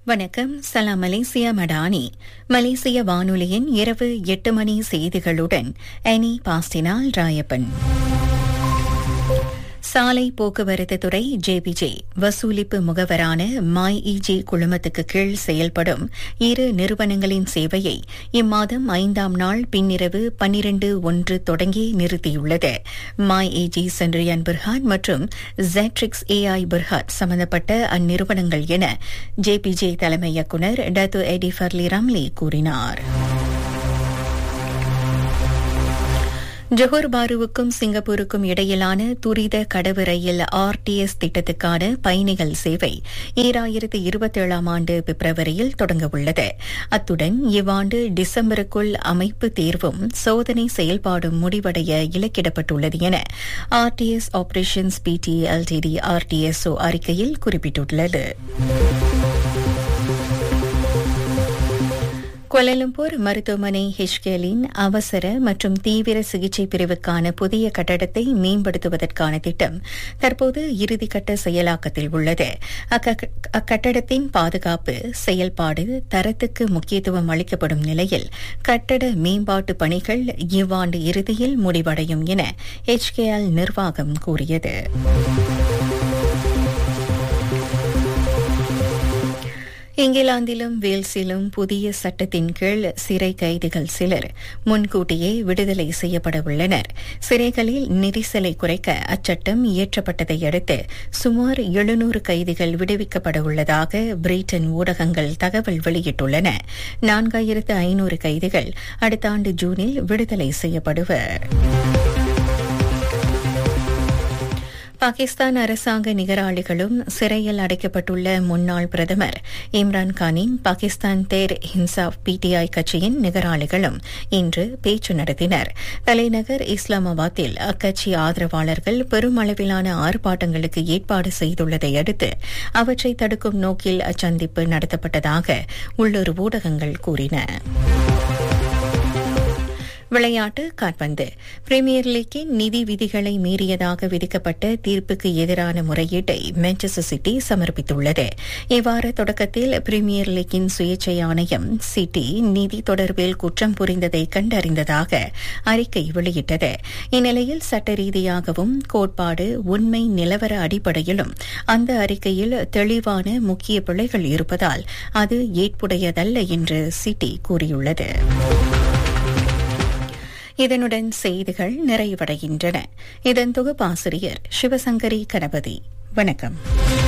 வணக்கம் சலாம் மலேசியா மடானி மலேசிய வானொலியின் இரவு எட்டு மணி செய்திகளுடன் அனி பாஸ்டினால் ராயப்பன் சாலை போக்குவரத்து துறை ஜேபிஜே வசூலிப்பு முகவரான மாய் இஜி குழுமத்துக்கு கீழ் செயல்படும் இரு நிறுவனங்களின் சேவையை இம்மாதம் ஐந்தாம் நாள் பின்னிரவு பன்னிரண்டு ஒன்று தொடங்கி நிறுத்தியுள்ளது மாய் இஜி சென்ட்ரியன் பிர்ஹாட் மற்றும் ஜெட்ரிக்ஸ் ஏஐ பிர்ஹாட் சம்பந்தப்பட்ட அந்நிறுவனங்கள் என ஜேபிஜே தலைமை இயக்குநர் டத்து எடி ஃபர்லி ரம்லி கூறினார் ஜொஹர் பாருவுக்கும் சிங்கப்பூருக்கும் இடையிலான துரித கடவு ரயில் ஆர்டிஎஸ் திட்டத்துக்கான பயணிகள் சேவை ஈராயிரத்து இருபத்தேழாம் ஆண்டு பிப்ரவரியில் தொடங்கவுள்ளது அத்துடன் இவ்வாண்டு டிசம்பருக்குள் அமைப்பு தேர்வும் சோதனை செயல்பாடும் முடிவடைய இலக்கிடப்பட்டுள்ளது என RTS operations Pte Ltd RTSO அறிக்கையில் குறிப்பிட்டுள்ளது கோலாலம்பூர் மருத்துவமனை ஹெச்கேலின் அவசர மற்றும் தீவிர சிகிச்சை பிரிவுக்கான புதிய கட்டடத்தை மேம்படுத்துவதற்கான திட்டம் தற்போது இறுதிக்கட்ட செயலாக்கத்தில் உள்ளது அக்கட்டடத்தின் பாதுகாப்பு செயல்பாடு தரத்துக்கு முக்கியத்துவம் அளிக்கப்படும் நிலையில் கட்டட மேம்பாட்டு பணிகள் இவ்வாண்டு இறுதியில் முடிவடையும் என ஹெச்கேஎல் நிர்வாகம் கூறியது இங்கிலாந்திலும் வேல்ஸிலும் புதிய சட்டத்தின் கீழ் சிறை கைதிகள் சிலர் முன்கூட்டியே விடுதலை செய்யப்பட உள்ளனர் சிறைகளில் நெரிசலை குறைக்க அச்சட்டம் இயற்றப்பட்டதை அடுத்து சுமார் எழுநூறு கைதிகள் விடுவிக்கப்பட உள்ளதாக பிரிட்டன் ஊடகங்கள் தகவல் வெளியிட்டுள்ளன நான்காயிரத்து ஐநூறு கைதிகள் அடுத்த ஆண்டு ஜூனில் விடுதலை செய்யப்படுவர் பாகிஸ்தான் அரசாங்க நிகராளிகளும் சிறையில் அடைக்கப்பட்டுள்ள முன்னாள் பிரதமர் இம்ரான்கானின் பாகிஸ்தான் தேர் ஹின்சாப் பிடிஐ கட்சியின் நிகராளிகளும் இன்று பேச்சு நடத்தினர் தலைநகர் இஸ்லாமாபாத்தில் அக்கட்சி ஆதரவாளர்கள் பெருமளவிலான ஆர்ப்பாட்டங்களுக்கு ஏற்பாடு செய்துள்ளதை அடுத்து அவற்றை தடுக்கும் நோக்கில் அச்சந்திப்பு நடத்தப்பட்டதாக உள்ளூர் ஊடகங்கள் கூறின விளையாட்டு கால்பந்து பிரீமியர் லீக்கின் நிதி விதிகளை மீறியதாக விதிக்கப்பட்ட தீர்ப்புக்கு எதிரான முறையீட்டை மான்செஸ்டர் சிட்டி சமர்ப்பித்துள்ளது இவ்வாறு தொடக்கத்தில் பிரீமியர் லீக்கின் சுயேட்சை ஆணையம் சிட்டி நிதி தொடர்பில் குற்றம் புரிந்ததை கண்டறிந்ததாக அறிக்கை வெளியிட்டது இந்நிலையில் சட்ட ரீதியாகவும் கோட்பாடு உண்மை நிலவர அடிப்படையிலும் அந்த அறிக்கையில் தெளிவான முக்கிய பிழைகள் இருப்பதால் அது ஏற்புடையதல்ல என்று சிட்டி கூறியுள்ளது இதனுடன் செய்திகள் நிறைவடைகின்றன இதன் தொகுப்பாசிரியர் சிவசங்கரி கணபதி வணக்கம்